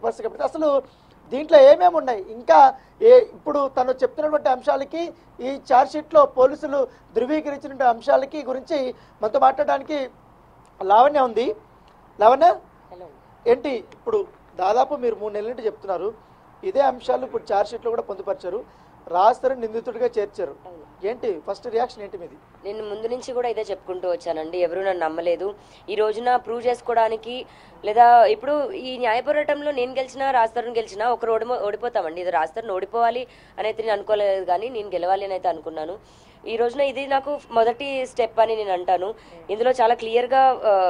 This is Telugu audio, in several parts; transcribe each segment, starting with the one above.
పరిస్థితి కాబట్టి అసలు దీంట్లో ఏమేమి ఉన్నాయి ఇంకా ఏ ఇప్పుడు తను చెప్తున్నటువంటి అంశాలకి ఈ ఛార్జ్షీట్లో పోలీసులు ధృవీకరించిన అంశాలకి గురించి మనతో మాట్లాడడానికి లావణ్య ఉంది లావణ్య హలో ఏంటి ఇప్పుడు దాదాపు మీరు మూడు నెలల నుండి చెప్తున్నారు ఇదే అంశాలు ఇప్పుడు ఛార్జ్షీట్లో కూడా పొందుపరిచారు రాస్తారు నిందితుడిగా చేర్చారు అవును. ఏంటి ఫస్ట్ రియాక్షన్ ఏంటి మీది నేను ముందు నుంచి కూడా ఇదే చెప్పుకుంటూ వచ్చానండి ఎవరు నన్ను నమ్మలేదు ఈ రోజున ప్రూవ్ చేసుకోవడానికి లేదా ఇప్పుడు ఈ న్యాయ పోరాటంలో నేను గెలిచినా రాస్తారని గెలిచినా ఒకరు ఓడి ఓడిపోతామండి ఇది రాస్తారని ఓడిపోవాలి అని అయితే నేను అనుకోలేదు కానీ నేను గెలవాలి అని అయితే అనుకున్నాను ఈ రోజున ఇది నాకు మొదటి స్టెప్ అని నేను అంటాను ఇందులో చాలా క్లియర్గా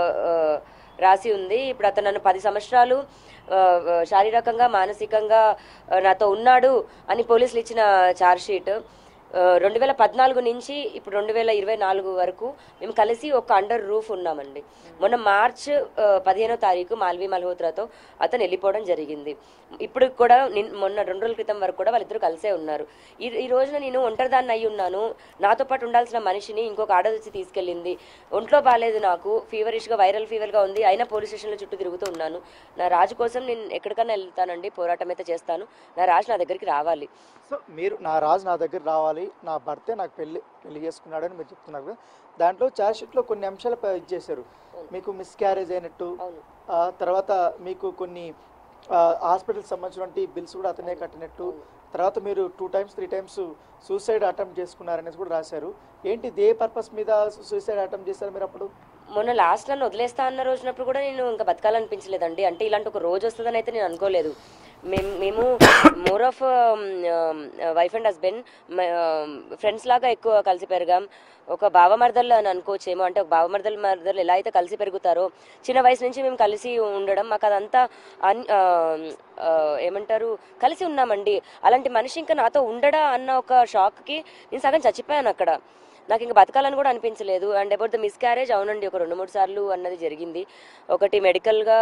రాసి ఉంది ఇప్పుడు అతను నన్ను పది సంవత్సరాలు ఆ, ఆ, శారీరకంగా మానసికంగా ఆ, నాతో ఉన్నాడు అని పోలీసులు ఇచ్చిన ఛార్జ్ షీట్ రెండు వేల పద్నాలుగు నుంచి ఇప్పుడు రెండు వేల ఇరవై నాలుగు వరకు మేము కలిసి ఒక అండర్ రూఫ్ ఉన్నామండి మొన్న మార్చ్ ఆ, పదిహేనో తారీఖు మాల్వి మల్హోత్రాతో అతను వెళ్ళిపోవడం జరిగింది ఇప్పుడు కూడా నిన్- మొన్న రెండు రోజుల క్రితం వరకు కూడా వాళ్ళిద్దరూ కలిసే ఉన్నారు ఈ ఈ రోజున నేను ఒంటరిదాన్ని అయి ఉన్నాను నాతో పాటు ఉండాల్సిన మనిషిని ఇంకొక ఆడ వచ్చి తీసుకెళ్ళింది ఒంట్లో బాగాలేదు నాకు ఫీవరిష్గా వైరల్ ఫీవర్గా ఉంది అయినా పోలీస్ స్టేషన్లో చుట్టూ తిరుగుతూ ఉన్నాను నా రాజు కోసం నేను ఎక్కడికైనా వెళ్తానండి పోరాటం అయితే చేస్తాను నా రాజు నా దగ్గరికి రావాలి సో మీరు నా రాజు నా దగ్గర రావాలి నా భర్తే నాకు పెళ్లి పెళ్లి చేసుకున్నాడని మీరు చెప్తున్నారు కదా దాంట్లో ఛార్జ్షీట్లో కొన్ని అంశాలు ప- ఇది చేశారు మీకు మిస్ క్యారేజ్ అయినట్టు అవును ఆ తర్వాత మీకు కొన్ని హాస్పిటల్ సంబంధించినటువంటి బిల్స్ కూడా అతనే కట్టినట్టు తర్వాత మీరు two times three times suicide attempt చేసుకున్నారనేసి కూడా రాశారు ఏంటి ఇదే పర్పస్ మీద సూసైడ్ అటెంప్ట్ చేశారు మీరు అప్పుడు మొన్న లాస్ట్ నన్ను వదిలేస్తా అన్న రోజునప్పుడు కూడా నేను ఇంకా బతకాలనిపించలేదండి అంటే ఇలాంటి ఒక రోజు వస్తుందని అయితే నేను అనుకోలేదు మేము మేము more of wife and husband friends లాగా ఎక్కువ కలిసి పెరిగాం ఒక బావమర్దలు అని అనుకోవచ్చేమో అంటే ఒక బావమర్దలు మర్దలు ఎలా అయితే కలిసి పెరుగుతారో చిన్న వయసు నుంచి మేము కలిసి ఉండడం మాకు అదంతా అన్ ఆ, ఆ, ఏమంటారు కలిసి ఉన్నామండి అలాంటి మనిషి ఇంకా నాతో ఉండడా అన్న ఒక షాక్కి నేను సగం చచ్చిపోయాను అక్కడ నాకు ఇంకా బతకాలని కూడా అనిపించలేదు and about the miscarriage అవునండి ఒక రెండు మూడు సార్లు అన్నది జరిగింది ఒకటి మెడికల్గా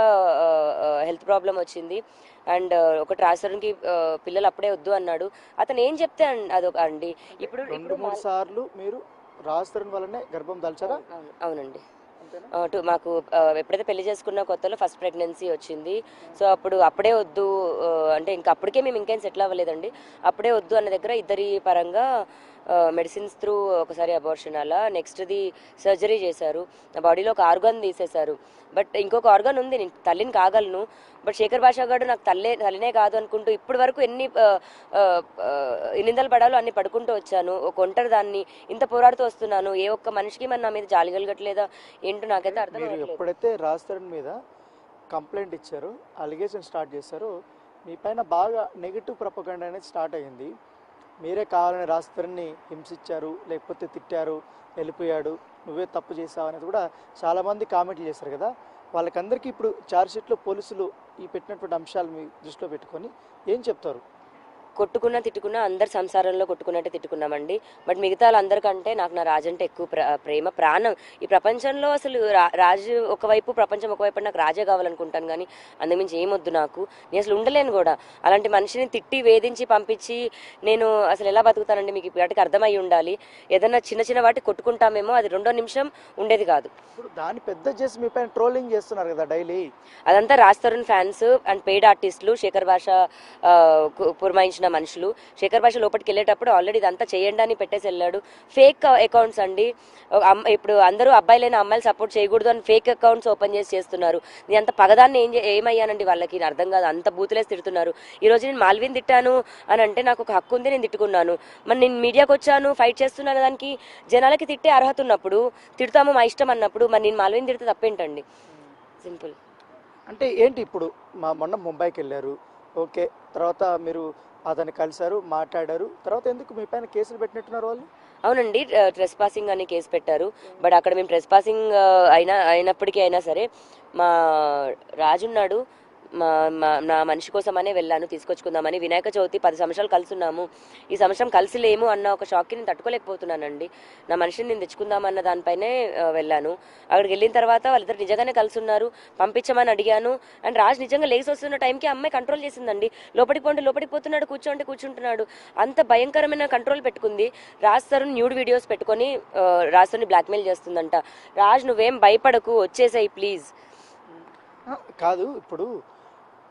హెల్త్ ప్రాబ్లం వచ్చింది అండ్ ఒకటి రాసడానికి పిల్లలు అప్పుడే వద్దు అన్నాడు అతను ఏం చెప్తే అన్- అదొక అండి ఇప్పుడు రెండు ఇప్పుడు మూడు సార్లు మీరు రాజస్థాన్ వల్లనే గర్భం దాల్చారా అవును- అవునండి అంతేనా ఆ, టు- మాకు ఆ, ఎప్పుడైతే పెళ్లి చేసుకున్న కొత్తలో ఫస్ట్ ప్రెగ్నెన్సీ వచ్చింది సో అప్పుడు అప్పుడే వద్దు ఆ, అంటే ఇంకా అప్పటికే మేము ఇంకేం సెటిల్ అవ్వలేదండి అప్పుడే వద్దు అన్న దగ్గర ఇద్దరి పరంగా మెడిసిన్స్ త్రూ ఒకసారి అబార్షన్ అలా నెక్స్ట్ది సర్జరీ చేశారు నా బాడీలో ఒక ఆర్గాన్ తీసేశారు బట్ ఇంకొక ఆర్గాన్ ఉంది నేను తల్లిని కాగలను బట్ శేఖర్ భాషా గారు నాకు తల్లే తల్లినే కాదు అనుకుంటూ ఇప్పటి వరకు ఎన్ని ఆ, ఆ, ఆ, నిందలు పడాలో అన్ని పడుకుంటూ వచ్చాను ఒక ఒంటరి దాన్ని ఇంత పోరాడుతూ వస్తున్నాను ఏ ఒక్క మనిషికి మరి నా మీద జాలి కలగట్లేదా ఏంటో నాకైతే అర్థం మీరు అవ్వట్లేదు ఎప్పుడైతే రాజస్థాన్ మీద కంప్లైంట్ ఇచ్చారో అలిగేషన్ స్టార్ట్ చేశారో మీ పైన బాగా నెగిటివ్ ప్రపగండ అనేది స్టార్ట్ అయ్యింది మీరే కావాలని రాజస్థాన్ని హింసించారు లేకపోతే తిట్టారు వెళ్ళిపోయాడు నువ్వే తప్పు చేసావు అనేది కూడా చాలామంది కామెంట్లు చేశారు కదా వాళ్ళకందరికీ ఇప్పుడు ఛార్జ్షీట్లో పోలీసులు ఈ పెట్టినటువంటి అంశాలు మీ దృష్టిలో పెట్టుకొని ఏం చెప్తారు కొట్టుకున్నా తిట్టుకున్నా అందరు సంసారంలో కొట్టుకున్నట్టే తిట్టుకున్నామండి బట్ మిగతా వాళ్ళందరికంటే నాకు నా రాజు అంటే ఎక్కువ ప్ర- ప్రేమ ప్రాణం ఈ ప్రపంచంలో అసలు రా- రాజు ఒకవైపు ప్రపంచం ఒకవైపు నాకు రాజే కావాలనుకుంటాను కానీ అందుమించి ఏమొద్దు నాకు నేను అసలు ఉండలేను కూడా అలాంటి మనిషిని తిట్టి వేధించి పంపించి నేను అసలు ఎలా బతుకుతానండి మీకు ఇప్పటికి అర్థమై ఉండాలి ఏదైనా చిన్న చిన్న వాటి కొట్టుకుంటామేమో అది రెండో నిమిషం ఉండేది కాదు ఇప్పుడు దాన్ని పెద్ద చేసి మీ పైన ట్రోలింగ్ చేస్తున్నారు కదా డైలీ అదంతా Raj Tarun fans and paid ఆర్టిస్టులు శేఖర్ భాష ఆ, కు- పురమాయించిన మనుషులు శేఖర్ భాష లోపలికి వెళ్ళేటప్పుడు ఆల్రెడీ ఇదంతా చేయండి అని పెట్టేసి వెళ్ళాడు ఫేక్ అకౌంట్స్ అండి ఒక అమ్మ- ఇప్పుడు అందరూ అబ్బాయిలైన అమ్మాయిలు సపోర్ట్ చేయకూడదు అని ఫేక్ అకౌంట్స్ ఓపెన్ చేసి చేస్తున్నారు నేను అంత పగదాన్ని ఏం చే- ఏమయ్యానండి వాళ్ళకి నాకు అర్థం కాదు అంత బూతులేసి తిడుతున్నారు ఈ రోజు నేను మాల్విన్ తిట్టాను అని అంటే నాకు ఒక హక్కు ఉంది నేను తిట్టుకున్నాను మరి నేను మీడియాకి వచ్చాను ఫైట్ చేస్తున్నాను దానికి జనాలకి తిట్టే అర్హత ఉన్నప్పుడు తిడతాము మా ఇష్టం అన్నప్పుడు మరి నేను మాల్విన్ తిడితే తప్పేంటండి సింపుల్ అంటే ఏంటి ఇప్పుడు మా మొన్న ముంబైకి వెళ్ళారు ఓకే తర్వాత మీరు అతన్ని కలిశారు మాట్లాడారు తర్వాత ఎందుకు మీ పైన కేసులు పెట్టినట్టున్నారు వాళ్ళు అవునండి ట్రెస్ పాసింగ్ అని కేసు పెట్టారు బట్ అక్కడ మేము ట్రెస్ పాసింగ్ అయినా అయినప్పటికీ అయినా సరే మా రాజున్నాడు మా మా- నా మనిషి కోసమనే వెళ్ళాను తీసుకొచ్చుకుందామని వినాయక చవితి పది సంవత్సరాలు కలిసి ఉన్నాము ఈ సంవత్సరం కలిసి లేము అన్న ఒక షాక్కి నేను తట్టుకోలేకపోతున్నానండి నా మనిషిని నేను తెచ్చుకుందామన్న దానిపైనే ఆ, వెళ్ళాను అక్కడికి వెళ్ళిన తర్వాత వాళ్ళిద్దరు నిజంగానే కలిసి ఉన్నారు పంపించమని అడిగాను అండ్ రాజ్ నిజంగా లేచి వస్తున్న టైంకి అమ్మాయి కంట్రోల్ చేసిందండి లోపలికి పోండి లోపలికి పోతున్నాడు కూర్చోండి కూర్చుంటున్నాడు అంత భయంకరమైన కంట్రోల్ పెట్టుకుంది రాజ్ తరుణ్ న్యూడ్ వీడియోస్ పెట్టుకొని ఆ, రాజ్ తరుణ్ బ్లాక్మెయిల్ చేస్తుందంట రాజ్ నువ్వేం భయపడకు వచ్చేసాయి ప్లీజ్ ఆ, కాదు ఇప్పుడు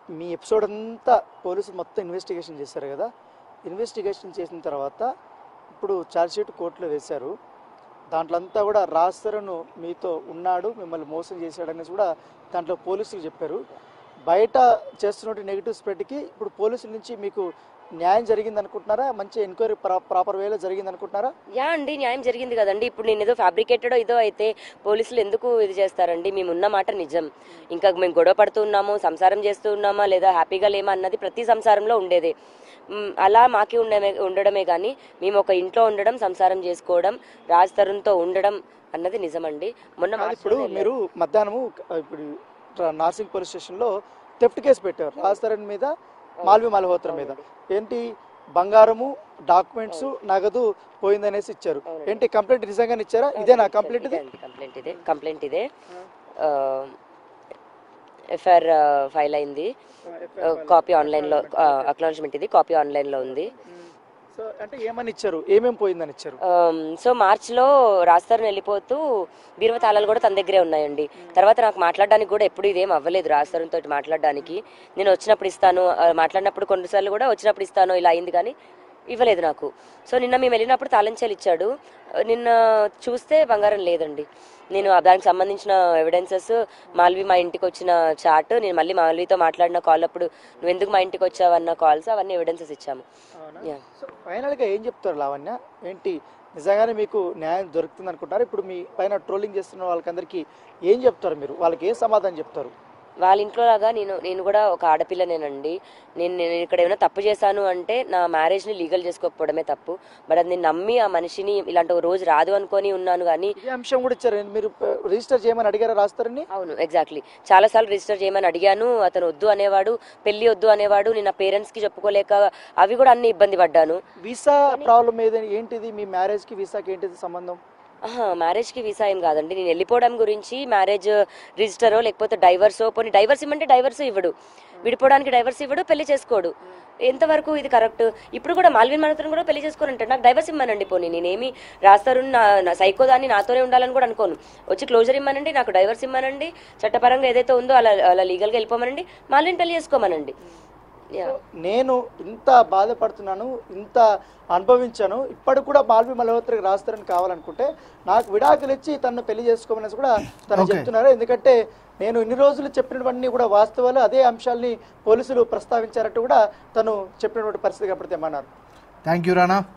మీ ఎపిసోడ్ అంతా పోలీసులు మొత్తం ఇన్వెస్టిగేషన్ చేశారు కదా ఇన్వెస్టిగేషన్ చేసిన తర్వాత ఇప్పుడు ఛార్జ్షీట్ కోర్టులో వేశారు దాంట్లో అంతా కూడా రాస్తరను మీతో ఉన్నాడు మిమ్మల్ని మోసం చేశాడనేసి కూడా దాంట్లో పోలీసులు చెప్పారు బయట చేస్తున్న నెగిటివ్ స్ప్రెడ్కి ఇప్పుడు పోలీసుల నుంచి మీకు న్యాయం జరిగింది అనుకుంటున్నారా మంచి ఎంక్వైరీ ప్రాపర్ వేలో జరిగింది అనుకుంటున్నారా యా అండి న్యాయం జరిగింది కదండి ఇప్పుడు నేను ఏదో ఫ్యాబ్రికేటెడ్ ఏదో అయితే పోలీసులు ఎందుకు ఇది చేస్తారండి మేము ఉన్న మాట నిజం ఇంకా మేము గొడవ పడుతూ ఉన్నాము సంసారం చేస్తూ ఉన్నామా లేదా హ్యాపీగా లేమా అన్నది ప్రతి సంసారంలో ఉండేదే మ్, అలా మాకి ఉండమే ఉండడమే కానీ మేము ఒక ఇంట్లో ఉండడం సంసారం చేసుకోవడం రాజ్ తరుణ్తో ఉండడం అన్నది నిజమండి మొన్న కాదు మార్చిలో ఇప్పుడు వెళ్ళారు. మీరు మధ్యాహ్నము ఆ, ఇప్పుడు ట్ర- నార్సింగ్ పోలీస్ స్టేషన్లో థెఫ్ట్ కేసు పెట్టారు రాజతరణ్ మీద మాల్వి మల్హోత్ర మీద ఏంటి బంగారము డాక్యుమెంట్స్ నగదు పోయిందనేసి ఇచ్చారు అవునండి. ఏంటి కంప్లైంట్ నిజంగానే ఇచ్చారా ఇదేనా కంప్లైంట్ ఇది ఇదే అండి, కంప్లైంట్ ఇదే కంప్లైంట్ ఇదే ఎఫ్ఐఆర్ ఫైల్ అయింది కాపీ ఆన్లైన్లో అక్నాలజ్మెంట్ ఇది కాపీ ఆన్లైన్లో ఉంది సో అంటే ఏమని ఇచ్చారు ఏమేమి పోయిందని ఇచ్చారు Um, సో మార్చ్లో రాస్తారని వెళ్ళిపోతూ బీరువా తాళాలు కూడా తన దగ్గరే ఉన్నాయండి తర్వాత నాకు మాట్లాడడానికి కూడా ఎప్పుడు ఇదేం అవ్వలేదు రాస్తారంతో మాట్లాడడానికి నేను వచ్చినప్పుడు ఇస్తాను ఆ, మాట్లాడినప్పుడు కొన్నిసార్లు కూడా వచ్చినప్పుడు ఇస్తాను ఇలా అయింది కానీ ఇవ్వలేదు నాకు సో నిన్న మేము వెళ్ళినప్పుడు తాళంచాలు ఇచ్చాడు ఆ, నిన్న చూస్తే బంగారం లేదండి నేను ఆ దానికి సంబంధించిన ఎవిడెన్సెస్ మాల్వి మా ఇంటికి వచ్చిన చాట్ నేను మళ్ళీ మాల్వితో మాట్లాడిన కాల్ అప్పుడు నువ్వు ఎందుకు మా ఇంటికి వచ్చావన్న కాల్స్ అవన్నీ ఎవిడెన్సెస్ ఇచ్చాము Yeah. సో ఫైనల్గా ఏం చెప్తారు లావణ్య ఏంటి నిజంగానే మీకు న్యాయం దొరుకుతుంది అనుకుంటారు ఇప్పుడు మీ పైన ట్రోలింగ్ చేస్తున్న వాళ్ళకందరికీ ఏం చెప్తారు మీరు వాళ్ళకి ఏం సమాధానం చెప్తారు వాళ్ళ ఇంట్లో లాగా నేను నేను కూడా ఒక ఆడపిల్లనేనండి నేను నేను ఇక్కడ ఏమైనా తప్పు చేశాను అంటే నా మ్యారేజ్ని లీగల్ చేసుకోకపోవడమే తప్పు బట్ అది నేను నమ్మి ఆ మనిషిని ఇలాంటి ఒక రోజు రాదు అనుకొని ఉన్నాను కానీ ఇదే అంశం కూడా ఇచ్చారు మీరు రిజిస్టర్ చేయమని అడిగారా రాస్తారని అవును ఎగ్జాక్ట్లీ చాలాసార్లు రిజిస్టర్ చేయమని అడిగాను అతను వద్దు అనేవాడు పెళ్లి వద్దు అనేవాడు నేను నా పేరెంట్స్కి చెప్పుకోలేక అవి కూడా అన్ని ఇబ్బంది పడ్డాను వీసా ప్రాబ్లం ఏదని ఏంటిది మీ మ్యారేజ్ కి వీసాకి ఏంటిది సంబంధం ఆహా, మ్యారేజ్కి వీసా ఏం కాదండి నేను వెళ్ళిపోవడం గురించి మ్యారేజ్ రిజిస్టరో లేకపోతే డైవర్సో పోనీ డైవర్స్ ఇమ్మంటే డైవర్స్ ఇవ్వడు విడిపోవడానికి డైవర్స్ ఇవ్వడు పెళ్లి చేసుకోడు ఎంతవరకు ఇది కరెక్ట్ ఇప్పుడు కూడా మాల్విన్ మనతో కూడా పెళ్లి చేసుకోని అంటాడు నాకు డైవర్స్ ఇమ్మనండి పోనీ నేనేమి రాస్తారు నా నా సైకో దాన్ని నాతోనే ఉండాలని కూడా అనుకోను వచ్చి క్లోజర్ ఇమ్మనండి నాకు డైవర్స్ ఇమ్మనండి చట్టపరంగా ఏదైతే ఉందో అలా అలా లీగల్గా వెళ్ళిపోమనండి మాల్విన్ పెళ్లి చేసుకోమనండి యా నేను ఇంత బాధపడుతున్నాను ఇంత అనుభవించాను ఇప్పటికి కూడా మాల్వి మల్హోత్రికి రాస్తారని కావాలనుకుంటే నాకు విడాకులు ఇచ్చి తను పెళ్లి చేసుకోమనేసి కూడా తను Okay. చెప్తున్నారు ఎందుకంటే నేను ఇన్ని రోజులు చెప్పినవన్నీ కూడా వాస్తవాలు అదే అంశాల్ని పోలీసులు ప్రస్తావించారంటూ కూడా తను చెప్పినటువంటి పరిస్థితి కనపడితే ఏమన్నారు థ్యాంక్ యూ రానా